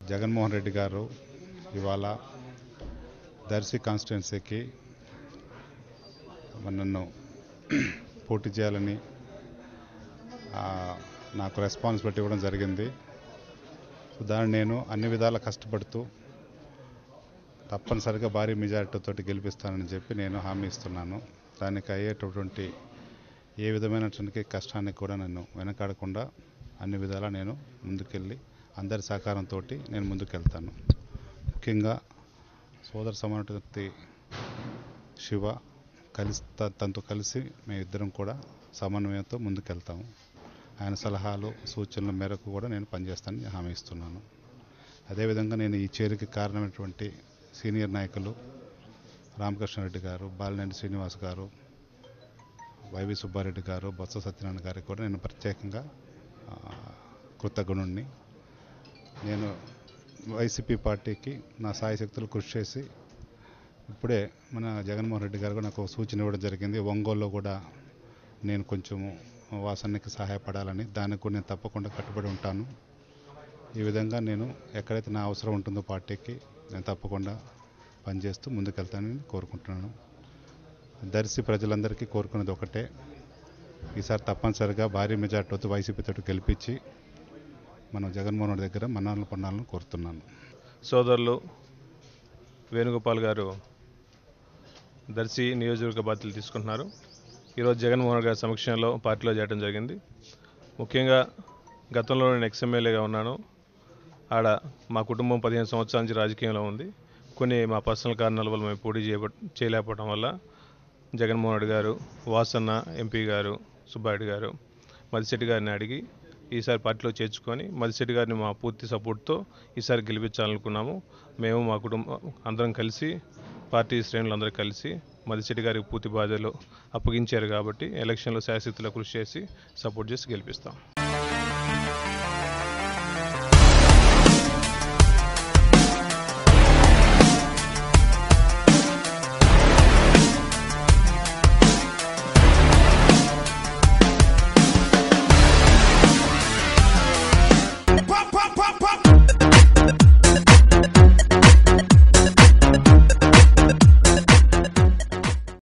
జగన్మోహన్ రెడ్డి గారు ఇవాళ దర్శి కాన్స్టిట్యున్సీకి నన్ను పోటీ చేయాలని ఆ, నాకు రెస్పాన్సిబిలిటీ ఇవ్వడం జరిగింది సో దాన్ని నేను అన్ని విధాలా కష్టపడుతూ తప్పనిసరిగా భారీ మెజారిటీతో గెలిపిస్తానని చెప్పి నేను హామీ ఇస్తున్నాను దానికి అయ్యేటటువంటి ఏ విధమైనటువంటి కష్టానికి కూడా నన్ను వెనకాడకుండా అన్ని విధాలా నేను ముందుకెళ్ళి అందరి సహకారంతో నేను ముందుకెళ్తాను ముఖ్యంగా సోదర సమానటి శివ కలిసి త- తనతో కలిసి మేము ఇద్దరం కూడా సమన్వయంతో ముందుకెళ్తాము ఆయన సలహాలు సూచనల మేరకు కూడా నేను పనిచేస్తానని హామీ ఇస్తున్నాను అదేవిధంగా నేను ఈ చేరికి కారణమైనటువంటి సీనియర్ నాయకులు రామకృష్ణారెడ్డి గారు బాలినేని శ్రీనివాస్ గారు వైవి సుబ్బారెడ్డి గారు బొత్స సత్యనారాయణ గారికి కూడా నేను ప్రత్యేకంగా ఆ, కృతజ్ఞుణ్ణి నేను వైసీపీ పార్టీకి నా సాయశక్తులు కృషి చేసి ఇప్పుడే మన జగన్మోహన్ రెడ్డి గారు కూడా నాకు ఒక సూచన ఇవ్వడం జరిగింది ఒంగోలులో కూడా నేను కొంచెము వాసనకి సహాయపడాలని దానికి కూడా నేను తప్పకుండా కట్టుబడి ఉంటాను ఈ విధంగా నేను ఎక్కడైతే నా అవసరం ఉంటుందో పార్టీకి నేను తప్పకుండా పనిచేస్తూ ముందుకెళ్తానని కోరుకుంటున్నాను దర్శి ప్రజలందరికీ కోరుకునేది ఒకటే ఈసారి తప్పనిసరిగా భారీ మెజార్టీతో వైసీపీతో గెలిపించి మనం జగన్మోహన్ రెడ్డి దగ్గర మన్నాలను పొన్నాలను కోరుతున్నాను సోదరులు వేణుగోపాల్ గారు దర్శి నియోజకవర్గ బాధ్యతలు తీసుకుంటున్నారు ఈరోజు జగన్మోహన్ గారి సమక్షంలో పార్టీలో చేరడం జరిగింది ముఖ్యంగా గతంలో నేను ఎక్స్ఎమ్మెల్యేగా ఉన్నాను ఆడ మా కుటుంబం పదిహేను సంవత్సరాల నుంచి రాజకీయంలో ఉంది కొన్ని మా పర్సనల్ కారణాల వల్ల మేము పోటీ చేయ చేయలేకపోవడం వల్ల జగన్మోహన్ రెడ్డి గారు వాసన్న ఎంపీ గారు సుబ్బారెడ్డి గారు మదిశెట్టి గారిని అడిగి ఈసారి పార్టీలో చేర్చుకొని మదిశెట్టి గారిని మా పూర్తి సపోర్ట్తో ఈసారి గెలిపించాలనుకున్నాము మేము మా కుటుంబం అందరం కలిసి పార్టీ శ్రేణులందరూ కలిసి మదిశెట్టి గారికి పూర్తి బాధ్యతలు అప్పగించారు కాబట్టి ఎలక్షన్లో శాశ్వతలో కృషి చేసి సపోర్ట్ చేసి గెలిపిస్తాం